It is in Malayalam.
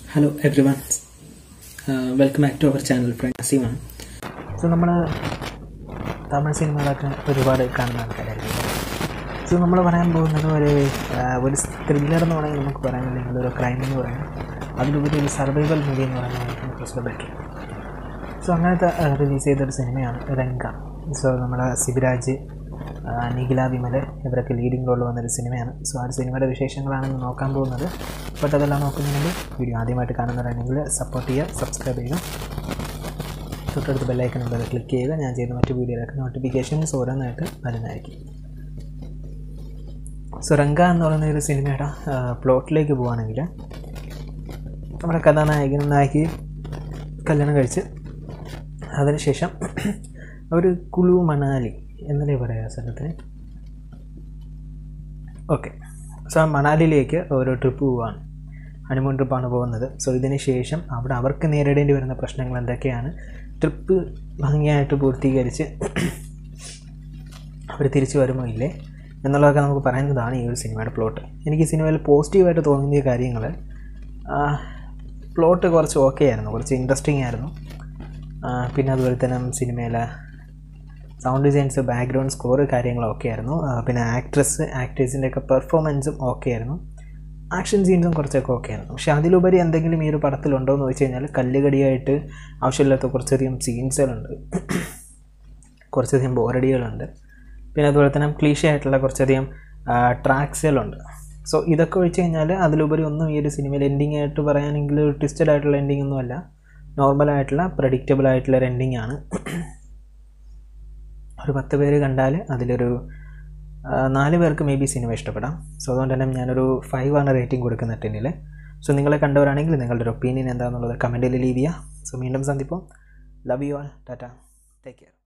hello everyone welcome back to our channel friend അസീമാണ് സോ നമ്മൾ തമിഴ് സിനിമകളൊക്കെ ഒരുപാട് കാണുന്ന ആൾക്കാരായിരിക്കും സോ നമ്മൾ പറയാൻ പോകുന്നത് ഒരു ആ, ഒരു ത്രില്ലർ എന്ന് പറയുന്നത് നമുക്ക് പറയാൻ അല്ലെങ്കിൽ ഒരു ക്രൈം എന്ന് പറയാം അതിലുപരി ഒരു സർവൈവൽ മൂവി എന്ന് പറയുന്നത് നമുക്ക് ബെറ്റർ സോ അങ്ങനത്തെ റിലീസ് ചെയ്തൊരു സിനിമയാണ് രംഗ സോ നമ്മുടെ ശിവരാജ് ആ, നിഖില വിമൽ ഇവരൊക്കെ ലീഡിംഗ് റോളിൽ വന്നൊരു സിനിമയാണ് സോ ആ ഒരു സിനിമയുടെ വിശേഷങ്ങളാണ് ഇന്ന് നോക്കാൻ പോകുന്നത് ബട്ട് അതെല്ലാം നോക്കുന്നുണ്ടെങ്കിൽ വീഡിയോ ആദ്യമായിട്ട് കാണുന്നവരാണെങ്കിൽ സപ്പോർട്ട് ചെയ്യുക സബ്സ്ക്രൈബ് ചെയ്യുക തൊട്ടടുത്ത് ബെല്ലൈക്കൺ ഉണ്ട് ക്ലിക്ക് ചെയ്യുക ഞാൻ ചെയ്യുന്ന മറ്റു വീഡിയോയിലൊക്കെ നോട്ടിഫിക്കേഷൻസ് ഓരോന്നായിട്ട് വരുന്നതായിരിക്കും സോ രംഗ എന്ന് പറയുന്ന ഒരു സിനിമയുടെ പ്ലോട്ടിലേക്ക് പോവുകയാണെങ്കിൽ നമ്മുടെ കഥാനായകനും നായികയും കല്യാണം കഴിച്ച് അതിനുശേഷം ഒരു കുളു മണാലി എന്നല്ലേ പറയാ ആ സ്ഥലത്തിന് ഓക്കെ സോ ആ മണാലിയിലേക്ക് ഒരു ട്രിപ്പ് പോവാണ് ഹണിമൂൺ ട്രിപ്പാണ് പോകുന്നത് സോ ഇതിന് ശേഷം അവിടെ അവർക്ക് നേരിടേണ്ടി വരുന്ന പ്രശ്നങ്ങൾ എന്തൊക്കെയാണ് ട്രിപ്പ് ഭംഗിയായിട്ട് പൂർത്തീകരിച്ച് അവർ തിരിച്ചു വരുമോ ഇല്ലേ എന്നുള്ളതൊക്കെ നമുക്ക് പറയുന്നതാണ് ഈ ഒരു സിനിമയുടെ പ്ലോട്ട് എനിക്ക് ഈ സിനിമയിൽ പോസിറ്റീവായിട്ട് തോന്നിയ കാര്യങ്ങൾ പ്ലോട്ട് കുറച്ച് ഓക്കെ ആയിരുന്നു കുറച്ച് ഇൻട്രസ്റ്റിംഗ് ആയിരുന്നു ആ, പിന്നെ അതുപോലെ തന്നെ സിനിമയിലെ സൗണ്ട് ഡിസൈൻസ് ബാക്ക്ഗ്രൗണ്ട് സ്കോറ് കാര്യങ്ങളൊക്കെ ആയിരുന്നു ആ, പിന്നെ ആക്ട്രസ് ആക്ടേഴ്സിൻ്റെ ഒക്കെ പെർഫോമൻസും ഓക്കെ ആയിരുന്നു ആക്ഷൻ സീൻസും കുറച്ചൊക്കെ ഓക്കെ ആയിരുന്നു പക്ഷേ അതിലുപരി എന്തെങ്കിലും ഈ ഒരു പടത്തിലുണ്ടോ എന്ന് വെച്ച് കഴിഞ്ഞാൽ കല്ലുകടിയായിട്ട് ആവശ്യമില്ലാത്ത കുറച്ചധികം സീൻസുകളുണ്ട് കുറച്ചധികം ബോറടികളുണ്ട് പിന്നെ അതുപോലെ തന്നെ ക്ലീഷ ആയിട്ടുള്ള കുറച്ചധികം ട്രാക്സുകളുണ്ട് സോ ഇതൊക്കെ ഒഴിച്ച് കഴിഞ്ഞാൽ അതിലുപരി ഒന്നും ഈ ഒരു സിനിമയിൽ എൻഡിങ് ആയിട്ട് പറയുകയാണെങ്കിൽ ട്വിസ്റ്റഡ് ആയിട്ടുള്ള എൻഡിങ് ഒന്നുമല്ല നോർമൽ ആയിട്ടുള്ള പ്രഡിക്റ്റബിൾ ആയിട്ടുള്ള ഒരു എൻഡിങ് ആണ് ഒരു പത്ത് പേര് കണ്ടാൽ അതിലൊരു ആ, നാല് പേർക്ക് മേ ബി സിനിമ ഇഷ്ടപ്പെടാം സോ അതുകൊണ്ട് തന്നെ ഞാനൊരു ഫൈവ് ആണ് റേറ്റിംഗ് കൊടുക്കുന്ന ടെന്നിൽ സോ നിങ്ങളെ കണ്ടവരാണെങ്കിൽ നിങ്ങളുടെ ഒരു ഒപ്പീനിയൻ എന്താണെന്നുള്ളത് കമൻറ്റിൽ ലീവ് ചെയ്യുക സോ വീണ്ടും സന്ദിപ്പം love you all tata take care